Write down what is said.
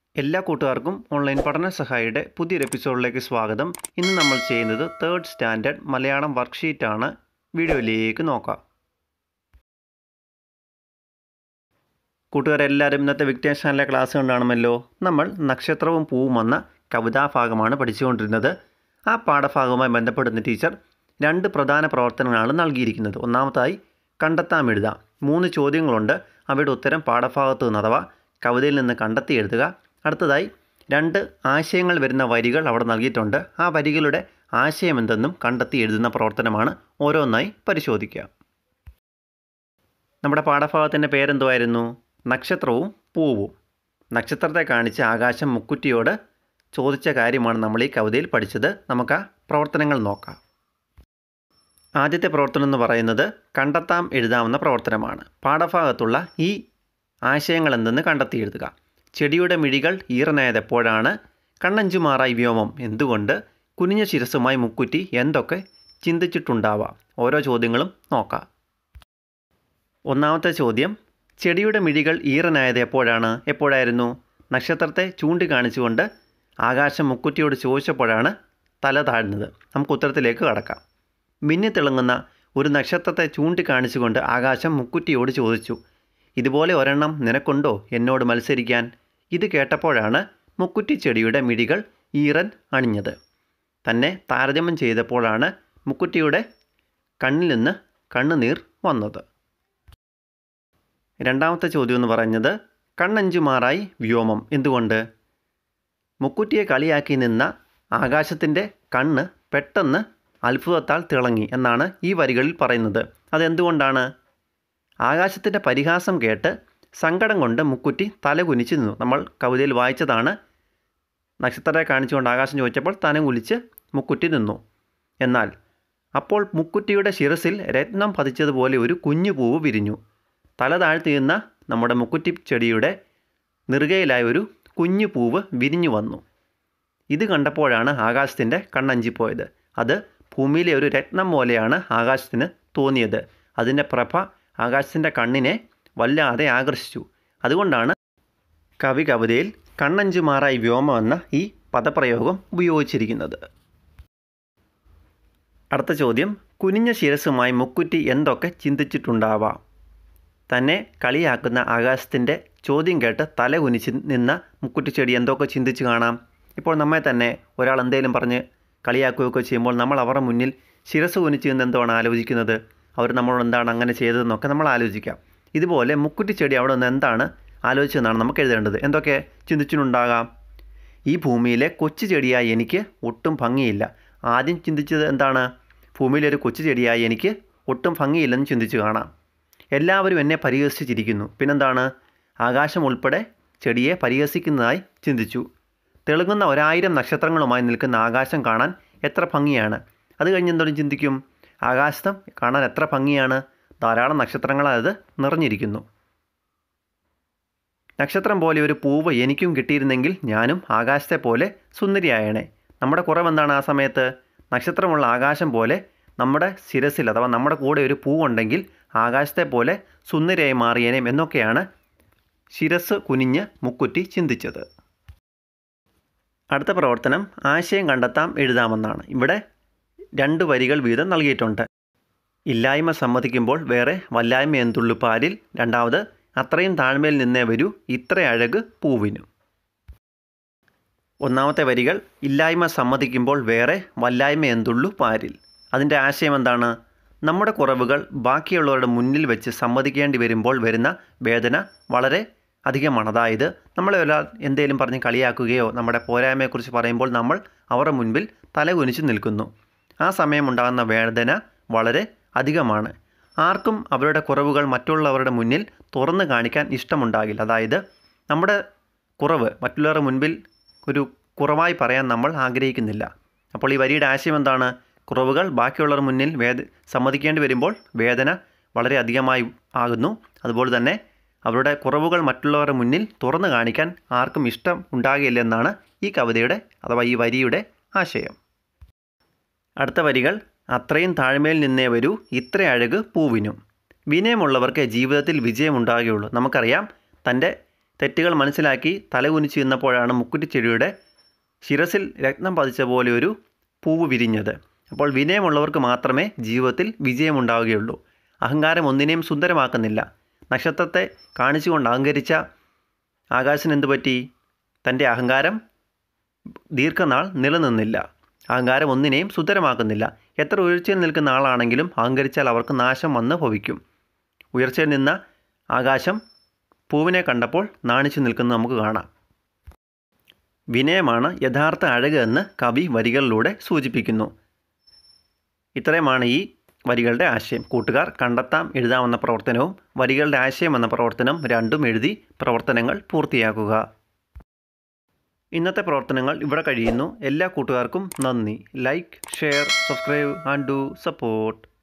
എല്ലാ കൂട്ടുകാർക്കും ഓൺലൈൻ പഠന സഹായിയുടെ പുതിയൊരു എപ്പിസോഡിലേക്ക് സ്വാഗതം ഇന്ന് നമ്മൾ ചെയ്യുന്നത് തേർഡ് സ്റ്റാൻഡേർഡ് മലയാളം വർക്ക്ഷീറ്റാണ് വീഡിയോയിലേക്ക് നോക്കാം കൂട്ടുകാരെല്ലാവരും ഇന്നത്തെ വിക്ടേഷനിലെ ക്ലാസ് കണ്ടാണമല്ലോ നമ്മൾ നക്ഷത്രവും പൂവും എന്ന കവിതാഭാഗമാണ് പഠിച്ചുകൊണ്ടിരുന്നത് ആ പാഠഭാഗവുമായി ബന്ധപ്പെടുന്ന ടീച്ചർ രണ്ട് പ്രധാന പ്രവർത്തനങ്ങളാണ് നൽകിയിരിക്കുന്നത് ഒന്നാമതായി കണ്ടെത്താം എഴുതാം മൂന്ന് ചോദ്യങ്ങളുണ്ട് അവയുടെ ഉത്തരം പാഠഭാഗത്തു നിന്ന് അഥവാ കവിതയിൽ നിന്ന് കണ്ടെത്തി എഴുതുക അടുത്തതായി രണ്ട് ആശയങ്ങൾ വരുന്ന വരികൾ അവിടെ നൽകിയിട്ടുണ്ട് ആ വരികളുടെ ആശയം എന്തെന്നും കണ്ടെത്തി എഴുതുന്ന പ്രവർത്തനമാണ് ഓരോന്നായി പരിശോധിക്കുക നമ്മുടെ പാഠഭാഗത്തിൻ്റെ പേരെന്തുമായിരുന്നു നക്ഷത്രവും പൂവും നക്ഷത്രത്തെ കാണിച്ച് ആകാശം മുക്കുറ്റിയോട് ചോദിച്ച കാര്യമാണ് നമ്മൾ ഈ കവിതയിൽ പഠിച്ചത് നമുക്ക് ആ പ്രവർത്തനങ്ങൾ നോക്കാം ആദ്യത്തെ പ്രവർത്തനം എന്ന് പറയുന്നത് കണ്ടെത്താം എഴുതാവുന്ന പ്രവർത്തനമാണ് പാഠഭാഗത്തുള്ള ഈ ആശയങ്ങൾ എന്തെന്ന് കണ്ടെത്തി എഴുതുക ചെടിയുടെ മിഴികൾ ഈറനായതെപ്പോഴാണ് കണ്ണഞ്ചുമാറായി വ്യോമം എന്തുകൊണ്ട് കുനിഞ്ഞ ശിരസുമായി മുക്കുറ്റി എന്തൊക്കെ ചിന്തിച്ചിട്ടുണ്ടാവാം ഓരോ ചോദ്യങ്ങളും നോക്കാം ഒന്നാമത്തെ ചോദ്യം ചെടിയുടെ മിഴികൾ ഈറനായത് എപ്പോഴാണ് എപ്പോഴായിരുന്നു നക്ഷത്രത്തെ ചൂണ്ടിക്കാണിച്ചുകൊണ്ട് ആകാശം മുക്കുറ്റിയോട് ചോദിച്ചപ്പോഴാണ് തല താഴ്ന്നത് നമുക്ക് ഉത്തരത്തിലേക്ക് കടക്കാം മിന്നിത്തിളങ്ങുന്ന ഒരു നക്ഷത്രത്തെ ചൂണ്ടിക്കാണിച്ചുകൊണ്ട് ആകാശം മുക്കുറ്റിയോട് ചോദിച്ചു ഇതുപോലെ ഒരെണ്ണം നിനക്കുണ്ടോ എന്നോട് മത്സരിക്കാൻ ഇത് കേട്ടപ്പോഴാണ് മുക്കുറ്റി ചെടിയുടെ മിഴികൾ ഈറൻ അണിഞ്ഞത് തന്നെ താരതമ്യം ചെയ്തപ്പോഴാണ് മുക്കുറ്റിയുടെ കണ്ണിൽ നിന്ന് കണ്ണുനീർ വന്നത് രണ്ടാമത്തെ ചോദ്യം എന്ന് പറയുന്നത് കണ്ണഞ്ചുമാറായി വ്യോമം എന്തുകൊണ്ട് മുക്കുറ്റിയെ കളിയാക്കി നിന്ന ആകാശത്തിൻ്റെ കണ്ണ് പെട്ടെന്ന് അത്ഭുതത്താൽ തിളങ്ങി എന്നാണ് ഈ വരികളിൽ പറയുന്നത് അതെന്തുകൊണ്ടാണ് ആകാശത്തിൻ്റെ പരിഹാസം കേട്ട് സങ്കടം കൊണ്ട് മുക്കുറ്റി തലകുനിച്ച് നിന്നു നമ്മൾ കവിതയിൽ വായിച്ചതാണ് നക്ഷത്രത്തെ കാണിച്ചുകൊണ്ട് ആകാശം ചോദിച്ചപ്പോൾ തല കുലിച്ച് മുക്കുറ്റി നിന്നു എന്നാൽ അപ്പോൾ മുക്കുറ്റിയുടെ ശിരസിൽ രത്നം പതിച്ചതുപോലെ ഒരു കുഞ്ഞു പൂവ് വിരിഞ്ഞു തല താഴ്ത്തി നിന്ന നമ്മുടെ മുക്കുറ്റി ചെടിയുടെ നെറുകയിലായ ഒരു കുഞ്ഞു പൂവ് വിരിഞ്ഞു വന്നു ഇത് കണ്ടപ്പോഴാണ് ആകാശത്തിൻ്റെ കണ്ണഞ്ചിപ്പോയത് അത് ഭൂമിയിലെ ഒരു രത്നം പോലെയാണ് ആകാശത്തിന് തോന്നിയത് അതിൻ്റെ പ്രഭ ആകാശത്തിൻ്റെ കണ്ണിനെ വല്ലാതെ ആകർഷിച്ചു അതുകൊണ്ടാണ് കവി കവിതയിൽ കണ്ണഞ്ചുമാറായി വ്യോമം എന്ന ഈ പദപ്രയോഗം ഉപയോഗിച്ചിരിക്കുന്നത് അടുത്ത ചോദ്യം കുനിഞ്ഞ ശിരസുമായി മുക്കുറ്റി എന്തൊക്കെ ചിന്തിച്ചിട്ടുണ്ടാവാം തന്നെ കളിയാക്കുന്ന ആകാശത്തിൻ്റെ ചോദ്യം കേട്ട് തല കുനിച്ച് നിന്ന മുക്കുറ്റിച്ചെടി എന്തൊക്കെ ചിന്തിച്ച് കാണാം ഇപ്പോൾ നമ്മെ തന്നെ ഒരാൾ എന്തെങ്കിലും പറഞ്ഞ് കളിയാക്കുകയൊക്കെ ചെയ്യുമ്പോൾ നമ്മൾ അവരുടെ മുന്നിൽ ശിരസ് കുനിച്ച് നിന്ന് എന്താണ് ആലോചിക്കുന്നത് അവർ നമ്മളോട് എന്താണ് അങ്ങനെ ചെയ്തതെന്നൊക്കെ നമ്മൾ ആലോചിക്കാം ഇതുപോലെ മുക്കുറ്റിച്ചെടി അവിടെ നിന്ന് എന്താണ് ആലോചിച്ചതെന്നാണ് നമുക്ക് എഴുതേണ്ടത് എന്തൊക്കെ ചിന്തിച്ചിട്ടുണ്ടാകാം ഈ ഭൂമിയിലെ കൊച്ചു ചെടിയായി എനിക്ക് ഒട്ടും ഭംഗിയില്ല ആദ്യം ചിന്തിച്ചത് എന്താണ് ഭൂമിയിലെ ഒരു കൊച്ചു ചെടിയായി എനിക്ക് ഒട്ടും ഭംഗിയില്ലെന്ന് ചിന്തിച്ച് കാണാം എല്ലാവരും എന്നെ പരിഹസിച്ചിരിക്കുന്നു പിന്നെന്താണ് ആകാശം ഉൾപ്പെടെ ചെടിയെ പരിഹസിക്കുന്നതായി ചിന്തിച്ചു തെളുങ്ങുന്ന ഒരായിരം നക്ഷത്രങ്ങളുമായി നിൽക്കുന്ന ആകാശം കാണാൻ എത്ര ഭംഗിയാണ് അത് കഴിഞ്ഞ് എന്തോരം ചിന്തിക്കും ആകാശം കാണാൻ എത്ര ഭംഗിയാണ് ധാരാളം നക്ഷത്രങ്ങളാൽ അത് നിറഞ്ഞിരിക്കുന്നു നക്ഷത്രം പോലെ ഒരു പൂവ് എനിക്കും കിട്ടിയിരുന്നെങ്കിൽ ഞാനും ആകാശത്തെ പോലെ സുന്ദരിയായണേ നമ്മുടെ കുറവെന്താണ് ആ സമയത്ത് നക്ഷത്രമുള്ള ആകാശം പോലെ നമ്മുടെ ശിരസിൽ അഥവാ നമ്മുടെ കൂടെ ഒരു പൂവുണ്ടെങ്കിൽ ആകാശത്തെ പോലെ സുന്ദരിയായി മാറിയേനേം എന്നൊക്കെയാണ് ശിരസ് കുനിഞ്ഞ് മുക്കുറ്റി ചിന്തിച്ചത് അടുത്ത പ്രവർത്തനം ആശയം കണ്ടെത്താം എഴുതാമെന്നാണ് ഇവിടെ രണ്ട് വരികൾ വീതം നൽകിയിട്ടുണ്ട് ഇല്ലായ്മ സമ്മതിക്കുമ്പോൾ വേറെ വല്ലായ്മ എന്തുള്ളു പാലിൽ രണ്ടാമത് അത്രയും താഴ്മയിൽ നിന്നേ വരൂ ഇത്ര അഴക് പൂവിനു ഒന്നാമത്തെ വരികൾ ഇല്ലായ്മ സമ്മതിക്കുമ്പോൾ വേറെ വല്ലായ്മ എന്തുള്ളു പാരിൽ അതിൻ്റെ ആശയം എന്താണ് നമ്മുടെ കുറവുകൾ ബാക്കിയുള്ളവരുടെ മുന്നിൽ വെച്ച് സമ്മതിക്കേണ്ടി വരുമ്പോൾ വരുന്ന വേദന വളരെ അധികമാണ് അതായത് നമ്മളെ ഒരാൾ എന്തെങ്കിലും പറഞ്ഞ് കളിയാക്കുകയോ നമ്മുടെ പോരായ്മയെക്കുറിച്ച് പറയുമ്പോൾ നമ്മൾ അവരുടെ മുൻപിൽ തലകുനിച്ച് നിൽക്കുന്നു ആ സമയമുണ്ടാകുന്ന വേദന വളരെ അധികമാണ് ആർക്കും അവരുടെ കുറവുകൾ മറ്റുള്ളവരുടെ മുന്നിൽ തുറന്നു കാണിക്കാൻ ഇഷ്ടമുണ്ടാകില്ല അതായത് നമ്മുടെ കുറവ് മറ്റുള്ളവരുടെ മുൻപിൽ ഒരു കുറവായി പറയാൻ നമ്മൾ ആഗ്രഹിക്കുന്നില്ല അപ്പോൾ ഈ വരിയുടെ ആശയം എന്താണ് കുറവുകൾ ബാക്കിയുള്ളവർ മുന്നിൽ വേദ സമ്മതിക്കേണ്ടി വരുമ്പോൾ വേദന വളരെ അധികമായി ആകുന്നു അതുപോലെ തന്നെ അവരുടെ കുറവുകൾ മറ്റുള്ളവരുടെ മുന്നിൽ തുറന്നു കാണിക്കാൻ ആർക്കും ഇഷ്ടം ഉണ്ടാകില്ലെന്നാണ് ഈ കവിതയുടെ അഥവാ ഈ വരിയുടെ ആശയം അടുത്ത വരികൾ അത്രയും താഴ്മയിൽ നിന്നേ വരൂ ഇത്ര അഴക് പൂവിനും വിനയമുള്ളവർക്ക് ജീവിതത്തിൽ വിജയമുണ്ടാകുകയുള്ളൂ നമുക്കറിയാം തൻ്റെ തെറ്റുകൾ മനസ്സിലാക്കി തലകുനിച്ച് നിന്നപ്പോഴാണ് മുക്കുറ്റിച്ചെടിയുടെ ശിരസിൽ രത്നം പതിച്ച പോലെ ഒരു പൂവ് വിരിഞ്ഞത് അപ്പോൾ വിനയമുള്ളവർക്ക് മാത്രമേ ജീവിതത്തിൽ വിജയമുണ്ടാവുകയുള്ളൂ അഹങ്കാരം ഒന്നിനെയും സുന്ദരമാക്കുന്നില്ല നക്ഷത്രത്തെ കാണിച്ചുകൊണ്ട് അഹങ്കരിച്ച ആകാശന് എന്തു പറ്റി തൻ്റെ അഹങ്കാരം ദീർഘനാൾ നിലനിന്നില്ല അഹങ്കാരം ഒന്നിനെയും സുന്ദരമാക്കുന്നില്ല എത്ര ഉയർച്ചയിൽ നിൽക്കുന്ന ആളാണെങ്കിലും അഹങ്കരിച്ചാൽ അവർക്ക് നാശം വന്ന് ഭവിക്കും ഉയർച്ചയിൽ നിന്ന ആകാശം പൂവിനെ കണ്ടപ്പോൾ നാണിച്ചു നിൽക്കുന്നത് നമുക്ക് കാണാം വിനയമാണ് യഥാർത്ഥ അഴക് എന്ന് കവി വരികളിലൂടെ സൂചിപ്പിക്കുന്നു ഇത്രയുമാണ് ഈ വരികളുടെ ആശയം കൂട്ടുകാർ കണ്ടെത്താം എഴുതാമെന്ന പ്രവർത്തനവും വരികളുടെ ആശയം എന്ന പ്രവർത്തനം രണ്ടും എഴുതി പ്രവർത്തനങ്ങൾ പൂർത്തിയാക്കുക ഇന്നത്തെ പ്രവർത്തനങ്ങൾ ഇവിടെ കഴിയുന്നു എല്ലാ കൂട്ടുകാർക്കും നന്ദി like share subscribe and do support